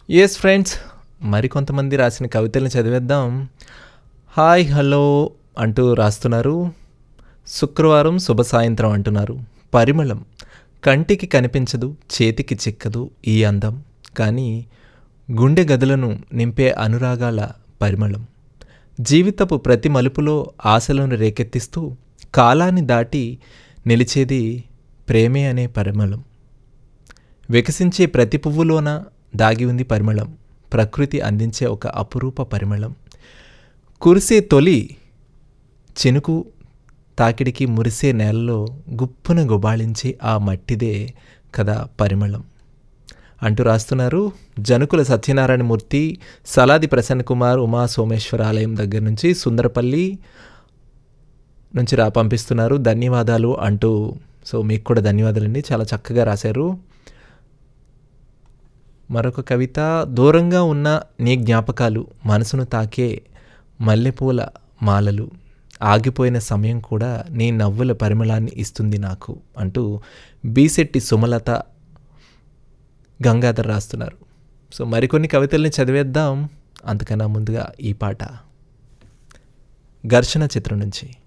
yes friends మరికొంతమంది రాసిన కవితల్ని చదివేద్దాం hi hello అంటూ రాస్తున్నారు శుక్రవారం శుభ సాయంత్రం అంటున్నారు పరిమళం కంటికి కనిపించదు చేతికి చిక్కదు ఈ అందం కానీ గుండె గదులను నింపే అనురాగాల పరిమళం జీవితపు ప్రతి మలుపులో ఆశలను రేకెత్తిస్తూ కాలాన్ని దాటి నిలిచేది ప్రేమే అనే పరిమళం వికసించే ప్రతి పువ్వులోన దాగి ఉంది పరిమళం ప్రకృతి అందించే ఒక అపురూప పరిమళం కురిసే తొలి చినుకు తాకిడికి మురిసే నేలలో గుప్పున గుబాళించే ఆ మట్టిదే కదా పరిమళం అంటూ రాస్తున్నారు జనుకుల సత్యనారాయణ మూర్తి సలాది ప్రసన్న కుమార్ ఉమా సోమేశ్వర ఆలయం దగ్గర నుంచి సుందరపల్లి నుంచి రా పంపిస్తున్నారు ధన్యవాదాలు అంటూ సో మీకు కూడా ధన్యవాదాలండి చాలా చక్కగా రాశారు మరొక కవిత దూరంగా ఉన్న నీ జ్ఞాపకాలు మనసును తాకే మల్లెపూల మాలలు ఆగిపోయిన సమయం కూడా నీ నవ్వుల పరిమళాన్ని ఇస్తుంది నాకు అంటూ బీసెట్టి సుమలత గంగాధర్ రాస్తున్నారు సో మరికొన్ని కవితల్ని చదివేద్దాం అంతకన్నా ముందుగా ఈ పాట ఘర్షణ చిత్రం నుంచి